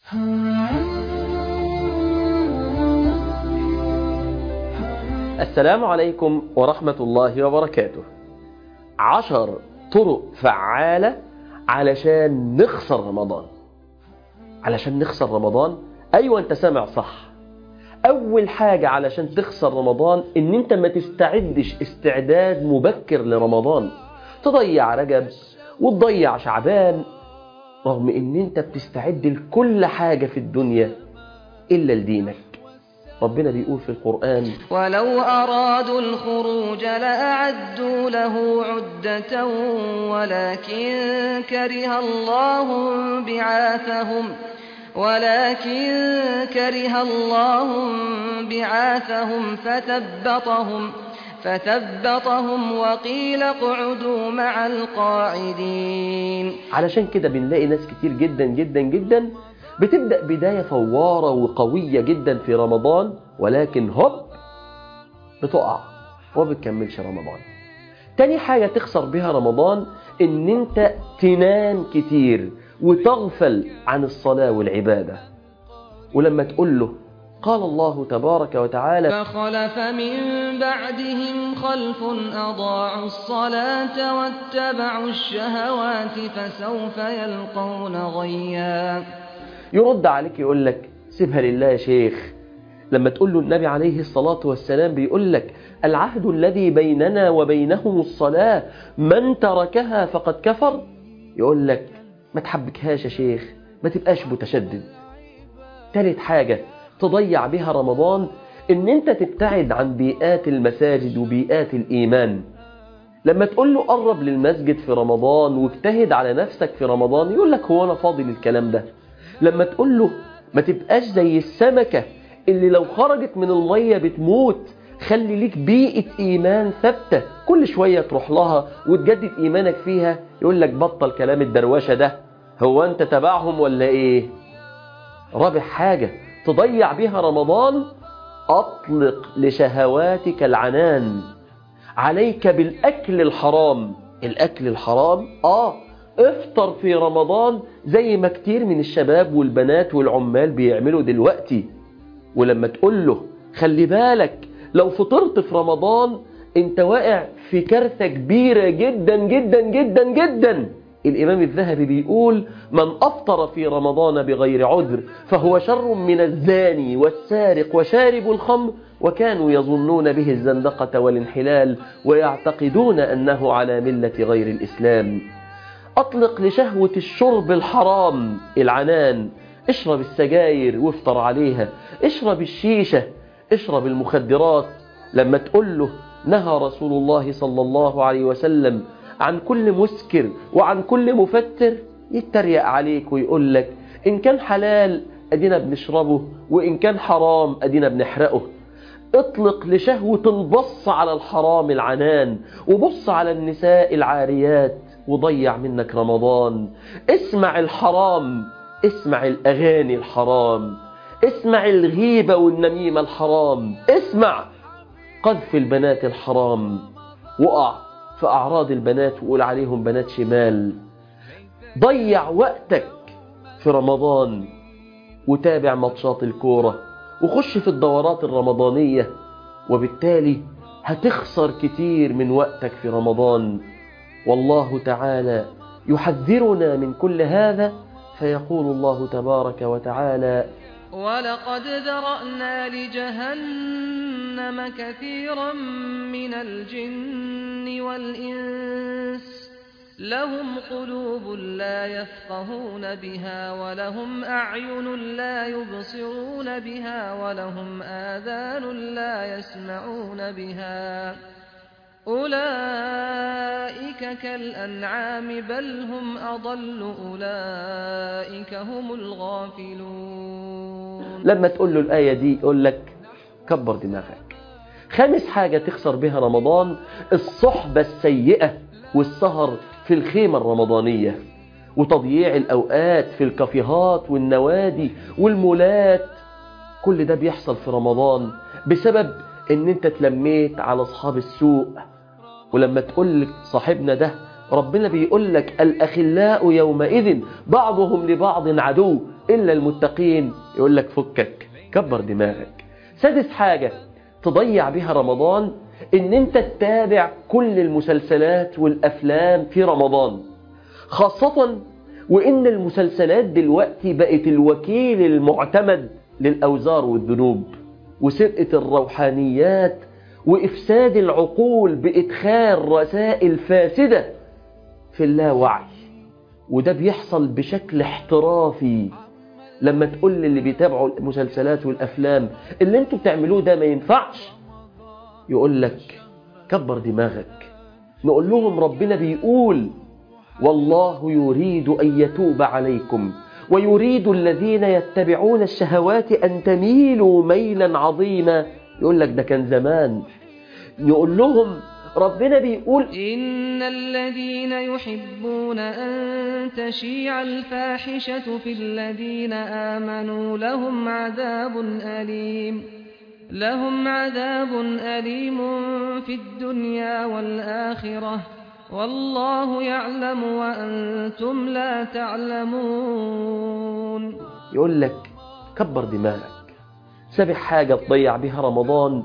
السلام عليكم ورحمة الله وبركاته عشر طرق فعالة علشان نخسر رمضان علشان نخسر رمضان أيوة أنت سامع صح أول حاجة علشان تخسر رمضان إن أنت ما تستعدش استعداد مبكر لرمضان تضيع رجب وتضيع شعبان رغم إن أنت بتستعد لكل حاجة في الدنيا إلا لدينك ربنا بيقول في القرآن ولو أرادوا الخروج لأعدوا له عدة ولكن كره الله بعاثهم ولكن كره الله بعاثهم فثبطهم فثبطهم وقيل اقعدوا مع القاعدين علشان كده بنلاقي ناس كتير جدا جدا جدا بتبدأ بداية فوارة وقوية جدا في رمضان ولكن هوب بتقع وما بتكملش رمضان تاني حاجة تخسر بها رمضان ان انت تنام كتير وتغفل عن الصلاة والعبادة ولما تقول له قال الله تبارك وتعالى فخلف من بعدهم خلف أضاعوا الصلاة واتبعوا الشهوات فسوف يلقون غيا يرد عليك يقول لك سيبها لله يا شيخ لما تقول له النبي عليه الصلاة والسلام بيقول لك العهد الذي بيننا وبينهم الصلاة من تركها فقد كفر يقول لك ما تحبكهاش يا شيخ ما تبقاش متشدد تالت حاجة تضيع بها رمضان ان انت تبتعد عن بيئات المساجد وبيئات الايمان لما تقول له قرب للمسجد في رمضان واجتهد على نفسك في رمضان يقول لك هو انا فاضي للكلام ده لما تقول له ما تبقاش زي السمكة اللي لو خرجت من المية بتموت خلي ليك بيئة إيمان ثابتة كل شوية تروح لها وتجدد إيمانك فيها يقول لك بطل كلام الدروشة ده هو أنت تبعهم ولا إيه رابع حاجة تضيع بها رمضان أطلق لشهواتك العنان عليك بالأكل الحرام الأكل الحرام آه افطر في رمضان زي ما كتير من الشباب والبنات والعمال بيعملوا دلوقتي ولما تقول له خلي بالك لو فطرت في رمضان انت واقع في كارثة كبيرة جدا جدا جدا جدا الإمام الذهبي بيقول من أفطر في رمضان بغير عذر فهو شر من الزاني والسارق وشارب الخمر وكانوا يظنون به الزندقة والانحلال ويعتقدون أنه على ملة غير الإسلام أطلق لشهوة الشرب الحرام العنان اشرب السجاير وافطر عليها اشرب الشيشة اشرب المخدرات لما تقول له نهى رسول الله صلى الله عليه وسلم عن كل مسكر وعن كل مفتر يتريق عليك ويقول لك إن كان حلال أدينا بنشربه وإن كان حرام أدينا بنحرقه اطلق لشهوة البص على الحرام العنان وبص على النساء العاريات وضيع منك رمضان اسمع الحرام اسمع الأغاني الحرام اسمع الغيبة والنميمة الحرام اسمع قذف البنات الحرام وقع في أعراض البنات وقول عليهم بنات شمال ضيع وقتك في رمضان وتابع ماتشات الكورة وخش في الدورات الرمضانية وبالتالي هتخسر كتير من وقتك في رمضان والله تعالى يحذرنا من كل هذا فيقول الله تبارك وتعالى ولقد ذرأنا لجهنم كثيرا من الجن والإنس لهم قلوب لا يفقهون بها ولهم أعين لا يبصرون بها ولهم آذان لا يسمعون بها أولئك كالأنعام بل هم أضل أولئك هم الغافلون لما تقول له الآية دي يقول لك كبر دماغك خامس حاجة تخسر بها رمضان الصحبة السيئة والسهر في الخيمة الرمضانية وتضييع الأوقات في الكافيهات والنوادي والمولات كل ده بيحصل في رمضان بسبب ان انت تلميت على اصحاب السوء ولما تقول لك صاحبنا ده ربنا بيقول لك الأخلاء يومئذ بعضهم لبعض عدو إلا المتقين يقول لك فكك كبر دماغك سادس حاجة تضيع بها رمضان ان انت تتابع كل المسلسلات والافلام في رمضان خاصة وان المسلسلات دلوقتي بقت الوكيل المعتمد للاوزار والذنوب وسرقة الروحانيات وافساد العقول بادخال رسائل فاسدة في اللاوعي وده بيحصل بشكل احترافي لما تقول للي بيتابعوا المسلسلات والافلام اللي انتوا بتعملوه ده ما ينفعش يقول لك كبر دماغك نقول لهم ربنا بيقول والله يريد أن يتوب عليكم ويريد الذين يتبعون الشهوات أن تميلوا ميلا عظيما يقول لك ده كان زمان نقول لهم ربنا بيقول إن الذين يحبون أن تشيع الفاحشة في الذين آمنوا لهم عذاب أليم لهم عذاب أليم في الدنيا والآخرة والله يعلم وأنتم لا تعلمون يقول لك كبر دماغك سابع حاجة تضيع بها رمضان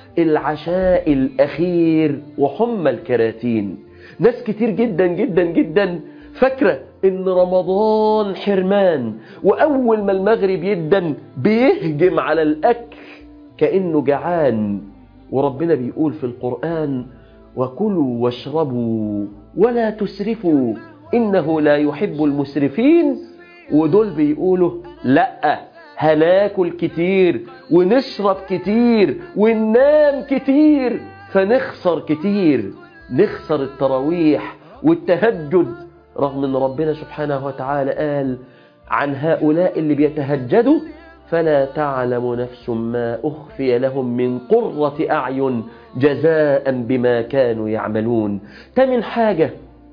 العشاء الأخير وحمى الكراتين ناس كتير جدا جدا جدا فاكرة ان رمضان حرمان واول ما المغرب يدن بيهجم على الاكل كأنه جعان وربنا بيقول في القرآن وكلوا واشربوا ولا تسرفوا إنه لا يحب المسرفين ودول بيقولوا لأ هناكل كتير ونشرب كتير وننام كتير فنخسر كتير نخسر التراويح والتهجد رغم ان ربنا سبحانه وتعالى قال عن هؤلاء اللي بيتهجدوا فلا تعلم نفس ما أخفي لهم من قرة أعين جزاء بما كانوا يعملون تمن حاجة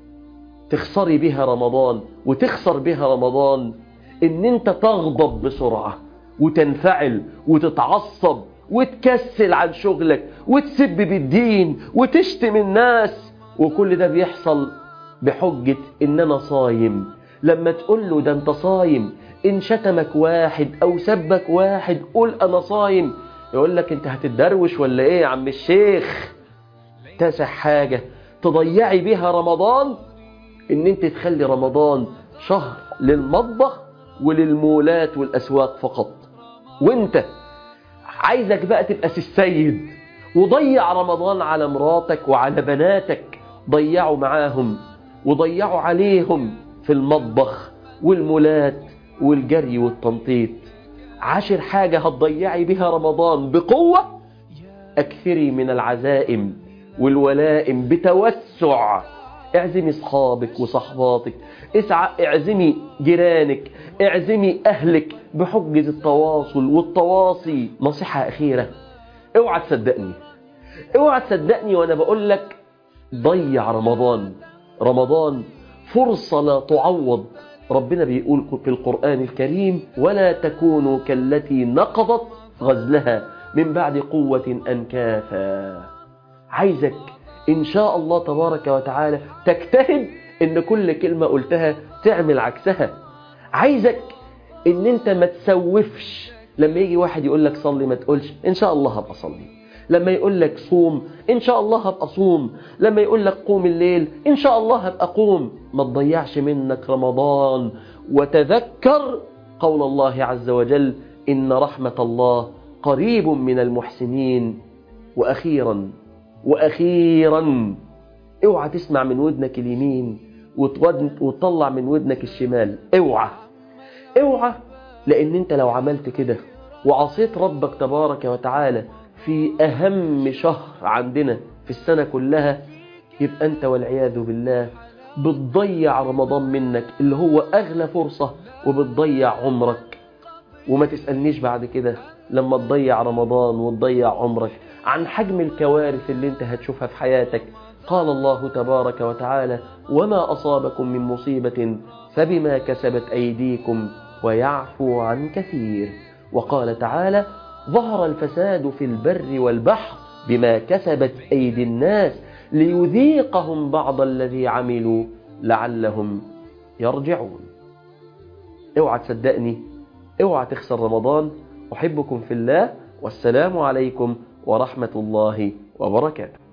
تخسري بها رمضان وتخسر بها رمضان ان انت تغضب بسرعة وتنفعل وتتعصب وتكسل عن شغلك وتسب بالدين وتشتم الناس وكل ده بيحصل بحجة ان انا صايم لما تقول له ده انت صايم إن شتمك واحد أو سبك واحد قول أنا صايم يقول لك أنت هتتدروش ولا إيه يا عم الشيخ تاسع حاجة تضيعي بيها رمضان إن أنت تخلي رمضان شهر للمطبخ وللمولات والأسواق فقط وأنت عايزك بقى تبقى السيد وضيع رمضان على مراتك وعلى بناتك ضيعوا معاهم وضيعوا عليهم في المطبخ والمولات والجري والتنطيط عاشر حاجة هتضيعي بها رمضان بقوة أكثري من العزائم والولائم بتوسع اعزمي اصحابك وصحباتك اسعى اعزمي جيرانك اعزمي اهلك بحجة التواصل والتواصي نصيحة اخيرة اوعى تصدقني اوعى تصدقني وانا بقول لك ضيع رمضان رمضان فرصة لا تعوض ربنا بيقول في القرآن الكريم ولا تكونوا كالتي نقضت غزلها من بعد قوة أنكافا عايزك إن شاء الله تبارك وتعالى تجتهد إن كل كلمة قلتها تعمل عكسها عايزك إن أنت ما تسوفش لما يجي واحد يقول لك صلي ما تقولش إن شاء الله هبقى صلي لما يقول لك صوم إن شاء الله هبقى صوم لما يقول لك قوم الليل إن شاء الله هبقى قوم ما تضيعش منك رمضان وتذكر قول الله عز وجل إن رحمة الله قريب من المحسنين وأخيرا وأخيرا اوعى تسمع من ودنك اليمين وتطلع من ودنك الشمال اوعى اوعى لأن انت لو عملت كده وعصيت ربك تبارك وتعالى في أهم شهر عندنا في السنة كلها يبقى أنت والعياذ بالله بتضيع رمضان منك اللي هو أغلى فرصة وبتضيع عمرك وما تسألنيش بعد كده لما تضيع رمضان وتضيع عمرك عن حجم الكوارث اللي انت هتشوفها في حياتك قال الله تبارك وتعالى وما أصابكم من مصيبة فبما كسبت أيديكم ويعفو عن كثير وقال تعالى ظهر الفساد في البر والبحر بما كسبت أيدي الناس ليذيقهم بعض الذي عملوا لعلهم يرجعون اوعى تصدقني اوعى تخسر رمضان أحبكم في الله والسلام عليكم ورحمة الله وبركاته